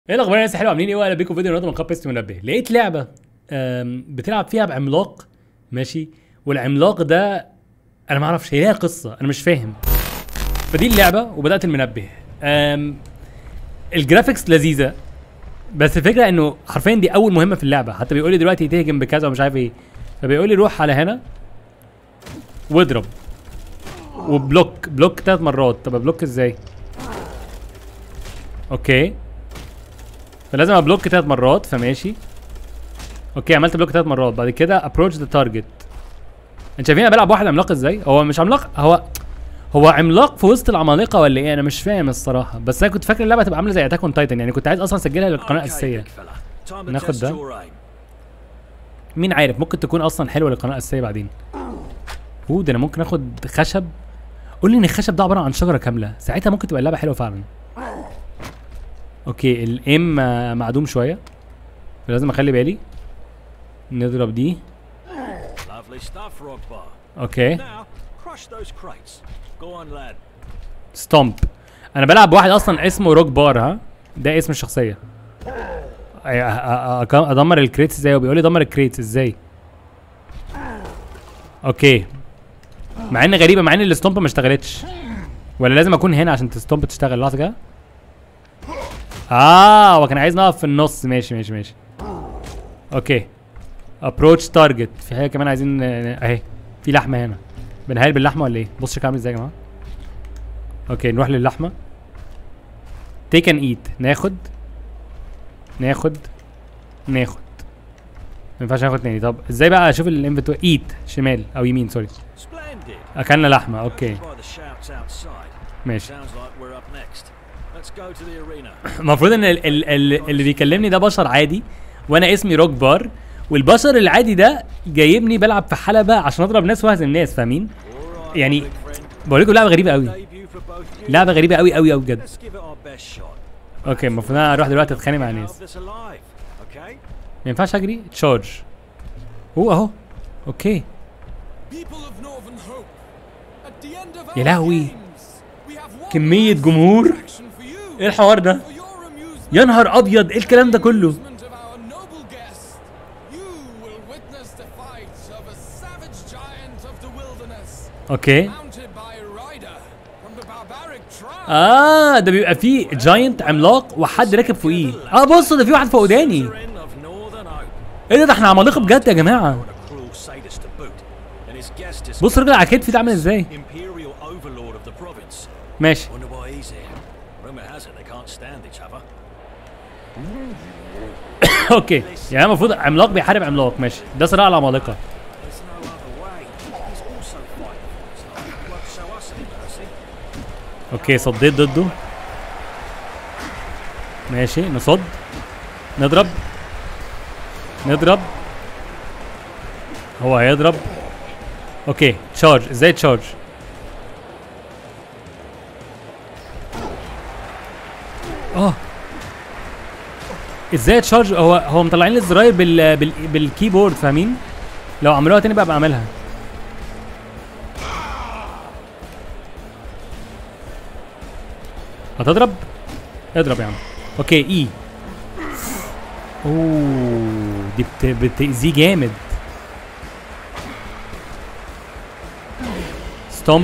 ايه الاخبار يا ناس حلوه عاملين ايه واهلا بيكم في فيديو النهارده من قناه بيست منبه لقيت لعبه آم، بتلعب فيها بعملاق ماشي والعملاق ده انا ما اعرفش هي ليها قصه انا مش فاهم فدي اللعبه وبدات المنبه آم، الجرافيكس لذيذه بس الفكره انه حرفيا دي اول مهمه في اللعبه حتى بيقول لي دلوقتي تهجم بكذا ومش عارف ايه فبيقول لي روح على هنا واضرب وبلوك بلوك ثلاث مرات طب بلوك ازاي اوكي فلازم ابلوك ثلاث مرات فماشي اوكي عملت بلوك ثلاث مرات بعد كده ابروتش ذا تارجت انت شايفين انا بلعب واحد عملاق ازاي هو مش عملاق هو هو عملاق في وسط العمالقه ولا ايه انا مش فاهم الصراحه بس انا كنت فاكر اللعبه هتبقى عامله زي اتاك اون تايتن يعني كنت عايز اصلا اسجلها للقناه الاساسيه ناخد ده. مين عارف ممكن تكون اصلا حلوه للقناه الاساسيه بعدين اوه ده انا ممكن اخد خشب قول لي ان الخشب ده عباره عن شجره كامله ساعتها ممكن تبقى اللعبه حلوه فعلا اوكي الام آه، معدوم شويه فلازم اخلي بالي نضرب دي Lovely stuff, Rogbar. اوكي Now, crush those crates. Go on, lad. ستومب انا بلعب واحد اصلا اسمه روك بار ها ده اسم الشخصيه أي- أ- أ- أ- ادمر الكريتس ازاي وبيقول لي دمر الكريتس ازاي اوكي مع ان غريبه مع ان الستومب ما اشتغلتش ولا لازم اكون هنا عشان الستومب تشتغل لحظه كده اه هو كان عايز نقف في النص ماشي ماشي ماشي اوكي ابروتش تارجت في حاجه كمان عايزين اهي في لحمه هنا بنهايل باللحمه ولا ايه بص شكلها عامل ازاي يا جماعه اوكي نروح للحمه تيك ان ايت ناخد ناخد ناخد ما ينفعش ناخد تاني طب ازاي بقى اشوف الانفنتوري ايت شمال او يمين سوري Splendid. اكلنا لحمه اوكي By the shouts outside. ماشي Sounds like we're up next. Let's go to the arena. المفروض ان ال ال ال اللي بيكلمني ده بشر عادي وانا اسمي روك بار والبشر العادي ده جايبني بلعب في حلبه عشان اضرب ناس واهزم ناس فاهمين All right, يعني big friend. بقول لكم لعبه غريبه قوي Debut for both you. لعبه غريبه قوي قوي قوي بجد Let's give it our best shot. اوكي المفروض انا اروح دلوقتي اتخانق مع Out ناس of this alive. Okay? ما ينفعش اجري تشارج هو اهو اوكي People of Northern Hope, at the end of يا our لهوي. games, we have one كمية last جمهور. attraction for you, ايه الحوار ده for your amusement يا نهار ابيض ايه الكلام ده كله amusement of our noble guest. You will witness the fight of a savage giant of the wilderness, اوكي mounted by a rider from the barbaric tribe. اه ده بيبقى فيه جاينت عملاق وحد راكب فوقيه اه بصوا ده في واحد فوق وداني Veteran of Northern Hope. ايه ده ده احنا عمالقه بجد يا جماعه What a cruel sadist to boot. And his guest is بص الراجل على كتفي ده عامل ازاي Imperial Overlord of the province. ماشي Wonder why he's here. Rumor has it they can't stand each other. اوكي يعني المفروض عملاق بيحارب عملاق ماشي ده صراع العمالقه There's no other way. He's also fighting for his life. He won't show us any mercy. اوكي صديت ضده ماشي نصد نضرب نضرب هو هيضرب اوكي تشارج ازاي تشارج اه ازاي تشارج هو هو مطلعين لي الزراير بال, بال بالكيبورد فاهمين لو عملوها تاني بقى بعملها هتضرب اضرب يا عم اوكي اي اوه دي بت... بتأذيه جامد ستومب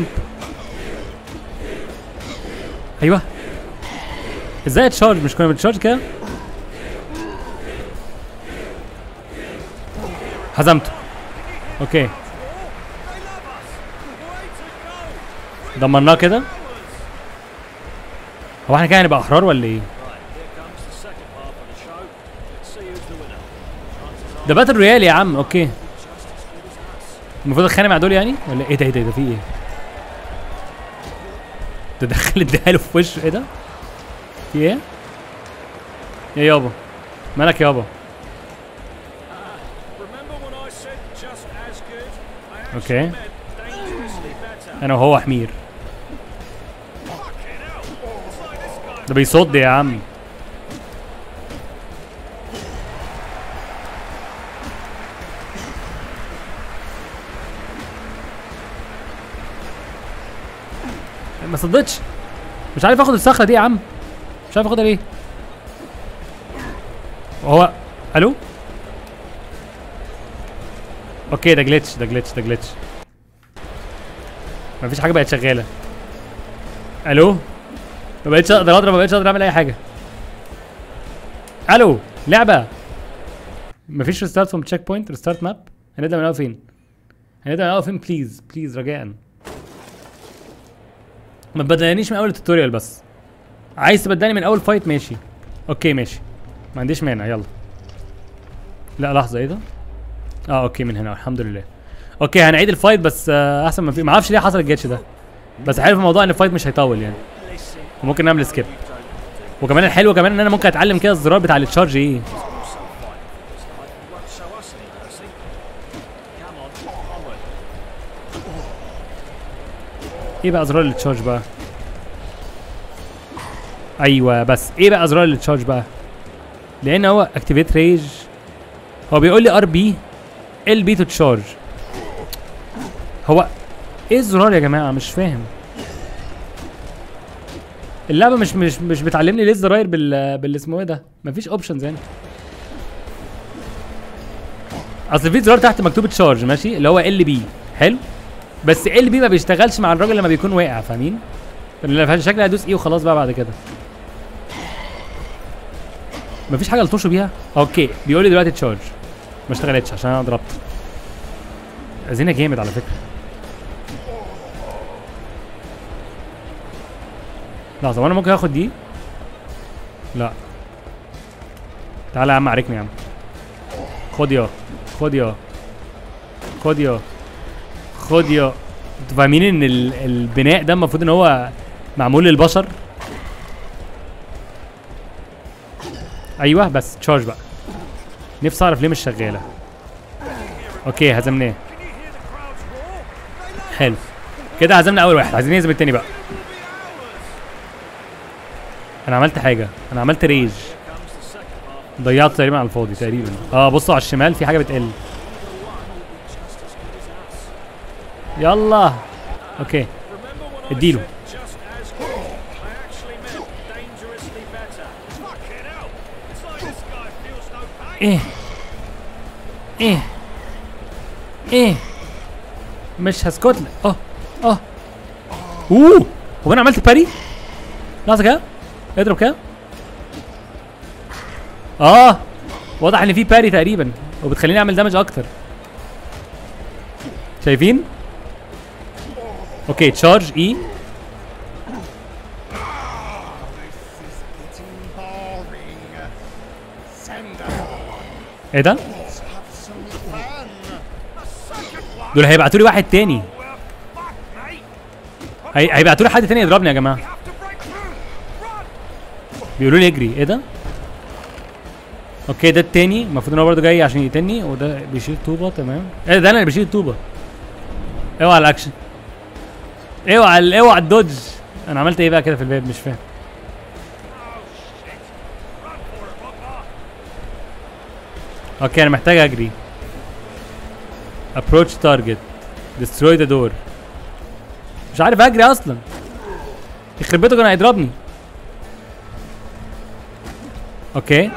ايوه ازاي تشارج مش كنا بنتشارج كده هزمته اوكي دمرناه كده هو احنا كده هنبقى احرار ولا ايه؟ Right, here comes the second half of the show. Let's see who's the winner. Chances are ده باتل رويال يا عم اوكي المفروض اتخانق مع دول يعني ولا ايه ده ايه ده إيه ده في ايه ده دخل اديها له في وشه ايه ده في ايه يا يابا مالك يابا Remember when I said just as good? I actually Okay. meant dangerously better. انا وهو حمير Fucking hell. It's like this guy ده بيصد يا عم ما صدتش مش عارف اخد الصخره دي يا عم مش عارف اخدها ليه وهو الو اوكي ده جليتش ده جليتش ده جليتش مفيش حاجه بقت شغاله الو ما بقتش اقدر اضرب ما بقتش اقدر اعمل اي حاجه الو لعبه مفيش ريستارت فروم تشيك بوينت ريستارت ماب هنبدا من اول فين هنبدا من اول فين بليز بليز رجاء ما تبدلنيش من اول التوتوريال بس عايز تبدلني من اول فايت ماشي اوكي ماشي ما عنديش مانع يلا لا لحظه ايه ده اه اوكي من هنا الحمد لله اوكي هنعيد الفايت بس آه احسن ما في ما اعرفش ليه حصل الجيتش ده بس حلو في الموضوع ان الفايت مش هيطول يعني Listen, وممكن نعمل سكيب you don't want to. وكمان الحلو كمان ان انا ممكن اتعلم كده الزرار بتاع التشارج ايه He's also fighting for his life. He won't show us any mercy. Come on, onward. ايه بقى زرار التشارج بقى ايوه بس ايه بقى زرار التشارج بقى لان هو اكتيفيت ريج هو بيقول لي ار بي ال بي تو تشارج هو ايه الزرار يا جماعه مش فاهم اللعبه مش مش مش بتعلمني ليه الزراير بال بال اسمه ايه ده مفيش اوبشنز يعني اصل في زرار تحت مكتوب تشارج ماشي اللي هو ال بي حلو بس ال بي ما بيشتغلش مع الراجل لما بيكون واقع فاهمين اللي شكلي هدوس ايه وخلاص بقى بعد كده مفيش حاجه الطشه بيها اوكي بيقول لي دلوقتي تشارج ما اشتغلتش عشان انا ضربت عايزينها جامد على فكره لحظه وانا ممكن اخد دي لا تعالى يا عم عاركني يا عم خد يا خد يا خد يا خد يا انتوا فاهمين ان ال- البناء ده المفروض ان هو معمول للبشر ايوه بس تشارج بقى نفسي اعرف ليه مش شغاله اوكي هزمناه حلو كده هزمنا اول واحد عايزين نهزم التاني بقى انا عملت حاجه انا عملت ريج Comes the second half. ضيعت تقريبا على الفاضي تقريبا اه بصوا على الشمال في حاجه بتقل Just as good as us. يلا اوكي Remember when اديله. I said just as good? I actually meant dangerously better. Fucking hell! It's like this guy feels no pain. ايه ايه ايه مش هسكت لك اه اه اوه هو انا عملت باري لحظه كده اضرب كده اه واضح ان في باري تقريبا وبتخليني اعمل دامج اكتر شايفين اوكي تشارج اي Getting boring. Send ايه ده us have some fun. دول هيبعتوا لي واحد تاني هي... هيبعتوا لي حد تاني يضربني يا جماعه Have to break through. Run! بيقولوا لي اجري ايه ده اوكي ده التاني المفروض ان هو برضه جاي عشان يقتلني وده بيشيل طوبه تمام ايه ده انا اللي بشيل الطوبه اوعى الاكشن اوعى ال- اوعى الدوج انا عملت ايه بقى كده في الباب مش فاهم اوكي انا محتاج اجري approach target destroy the door مش عارف اجري اصلا يخرب بيته كان هيضربني اوكي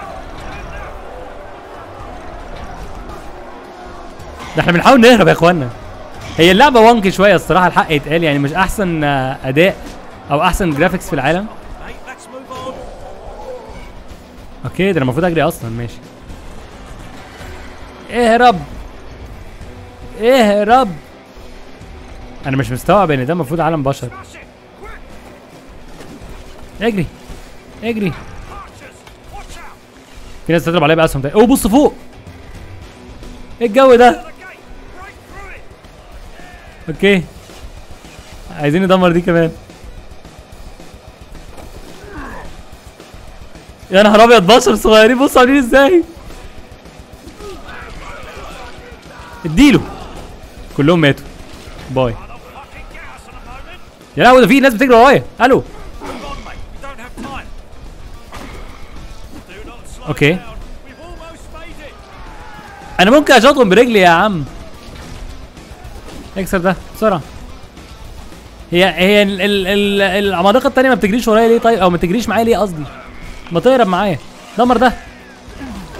ده احنا بنحاول نهرب يا اخوانا هي اللعبه وانكي شويه الصراحه الحق يتقال يعني مش احسن آه، اداء او احسن جرافيكس في العالم Mate, let's move on. اوكي ده انا المفروض اجري اصلا ماشي اهرب اهرب انا مش مستوعب ان ده المفروض عالم بشر Smash it! Quick! اجري اجري Archers! Watch out! في ناس تضرب عليا باسهم تاني اوه بص فوق ايه الجو ده The gate! Break through it! اوكي عايزين ندمر دي كمان يا نهار ابيض بشر صغيرين بصوا عاملين ازاي اديله كلهم ماتوا باي They'll fucking get us in a moment. يا لهوي ده في ناس بتجري ورايا الو Move on, mate. We don't have time. Do not slow Okay. down. We've almost made it. انا ممكن اشاطهم برجلي يا عم اكسر ده بسرعه هي هي ال ال ال العمالقه التانية ما بتجريش ورايا ليه طيب او ما تجريش معايا ليه قصدي ما تهرب معايا دمر ده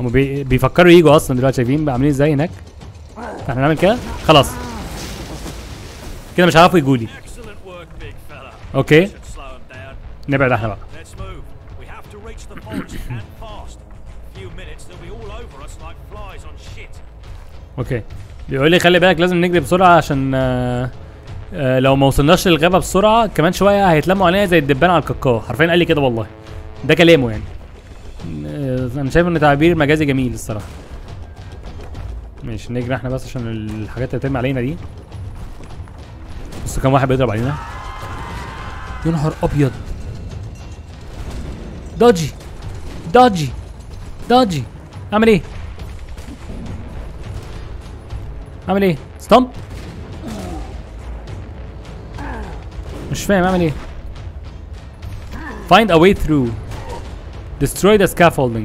هم بي... بيفكروا يجوا اصلا دلوقتي شايفين بقى عاملين ازاي هناك فاحنا نعمل كده خلاص كده مش هيعرفوا يجوا لي Excellent work, big fella. اوكي Should slow him down. نبعد احنا بقى Let's move. We have to reach the forest and fast. few minutes, they'll be all over us like flies on shit. اوكي بيقول لي خلي بالك لازم نجري بسرعه عشان آه آه لو ما وصلناش للغابه بسرعه كمان شويه هيتلموا علينا زي الدبان على الكاكاو حرفيا قال لي كده والله ده كلامه يعني آه انا شايف ان تعبير مجازي جميل الصراحه ماشي نجري احنا بس عشان الحاجات اللي بترمي علينا دي بص كام واحد بيضرب علينا يا نهار ابيض دوجي دوجي دوجي اعمل ايه اعمل ايه ستومب مش فاهم اعمل ايه find a way through destroy the scaffolding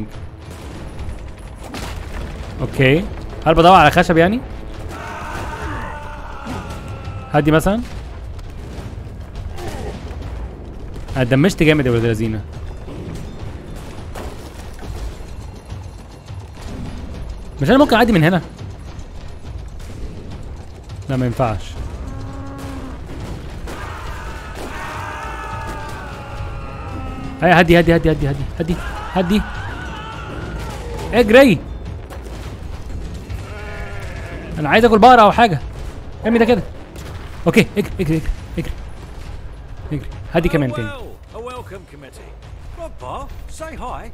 اوكي هل بدور على خشب يعني هدي مثلا انا اتدمجت جامد يا ولاد اللذينه مش انا ممكن اعدي من هنا لا ما ينفعش هاي هدي هدي هدي هدي هدي هدي هدي اجري انا عايز اكل بقره او حاجه ارمي ده كده اوكي اجري اجري اجري اجري اجري هدي كمان تاني Well, a welcome committee. Grandpa, say hi.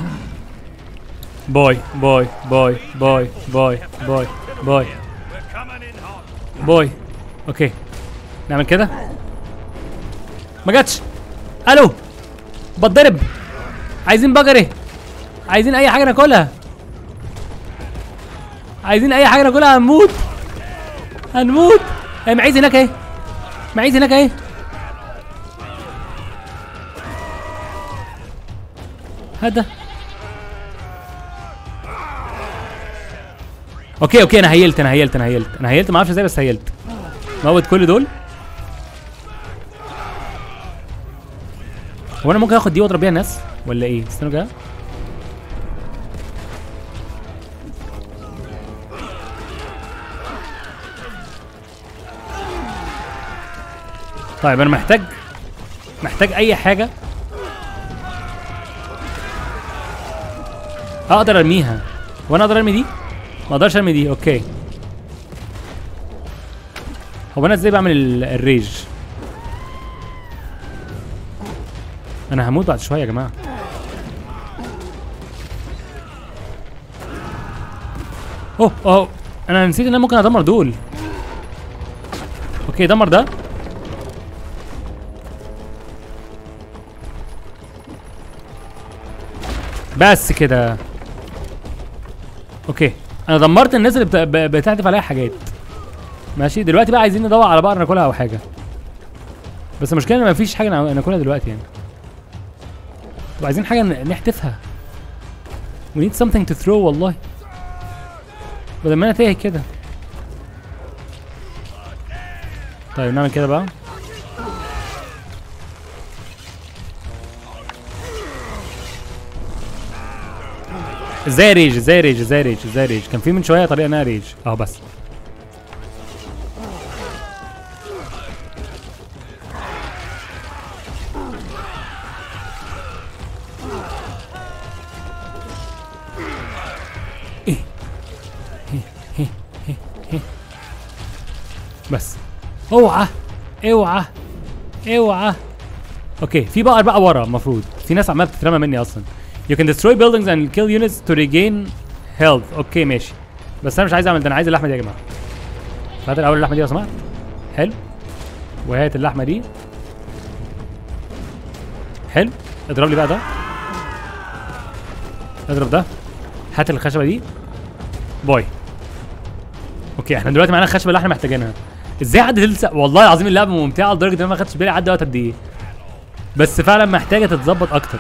باي باي باي باي باي باي باي We're coming in hot. باي اوكي نعمل كده ما جاتش الو بتضرب عايزين بقري عايزين اي حاجه ناكلها عايزين اي حاجه ناكلها هنموت هنموت ايه معيز هناك اهي معيز هناك اهي هذا اوكي اوكي انا هيلت انا هيلت انا هيلت انا هيلت ما اعرفش ازاي بس هيلت موت كل دول هو انا ممكن اخد دي واضرب بيها الناس ولا ايه استنوا كده طيب انا محتاج محتاج اي حاجه اقدر ارميها وانا اقدر ارمي دي ما اقدرش ارمي دي اوكي هو انا ازاي بعمل ال- الريج انا هموت بعد شويه يا جماعه اوه اوه انا نسيت ان انا ممكن ادمر دول اوكي دمر ده بس كده اوكي انا دمرت الناس اللي بت- ب- بتهدف عليها حاجات ماشي دلوقتي بقى عايزين ندور على بقر ناكلها او حاجه بس المشكله ان مفيش حاجه نا- ناكلها دلوقتي يعني طب عايزين حاجه ن- نحتفها we need something to throw والله بدل ما انا تايه كده طيب نعمل كده بقى ازاي ريج ازاي ريج ازاي ريج ازاي ريج كان في من شويه طريقه انها ريج اه بس إيه. هي- هي- هي- هي. بس اوعى اوعى اوعى اوكي في بقر بقى ورا المفروض في ناس عماله بتترمى مني اصلا You can destroy buildings and kill units to regain health اوكي ماشي بس انا مش عايز اعمل ده انا عايز اللحمه دي يا جماعه هات الاول اللحمه دي لو سمحت حلو وهات اللحمه دي حلو اضرب لي بقى ده اضرب ده هات الخشبه دي باي اوكي احنا دلوقتي معانا الخشبه اللي احنا محتاجينها ازاي عدت تلت والله العظيم اللعبه ممتعه لدرجه ان انا ما خدتش بالي عدى وقت قد ايه بس فعلا محتاجه تتظبط اكتر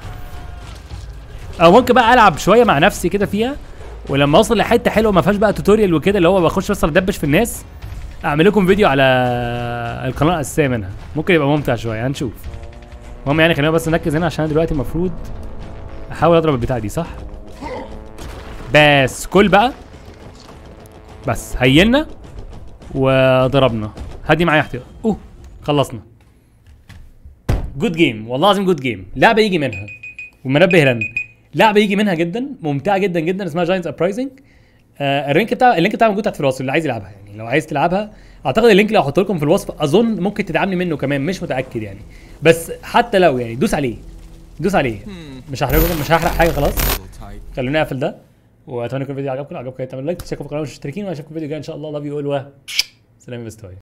او ممكن بقى العب شويه مع نفسي كده فيها ولما اوصل لحته حلوه ما فيهاش بقى توتوريال وكده اللي هو بخش بس ادبش في الناس اعمل لكم فيديو على القناه الاساسيه منها ممكن يبقى ممتع شويه هنشوف المهم يعني خلينا بس نركز هنا عشان انا دلوقتي المفروض احاول اضرب البتاع دي صح بس كل بقى بس هينا وضربنا هدي معايا احتياط اوه خلصنا جود جيم والله العظيم جود جيم لعبه يجي منها ومنبه رن لعبه يجي منها جدا ممتعه جدا جدا اسمها جاينتس ابرايزنج آه اللينك بتاع اللينك بتاعها موجود تحت في الوصف اللي عايز يلعبها يعني لو عايز تلعبها اعتقد اللينك اللي هحطه لكم في الوصف اظن ممكن تدعمني منه كمان مش متاكد يعني بس حتى لو يعني دوس عليه دوس عليه مش هحرق مش هحرق حاجه خلاص tight. خلوني اقفل ده واتمنى يكون الفيديو عجبكم لو عجبكم تعملوا لايك تشتركوا في القناه مش مشتركين واشوفكم في فيديو جاي ان شاء الله لاف يو اول و سلام يا بستوي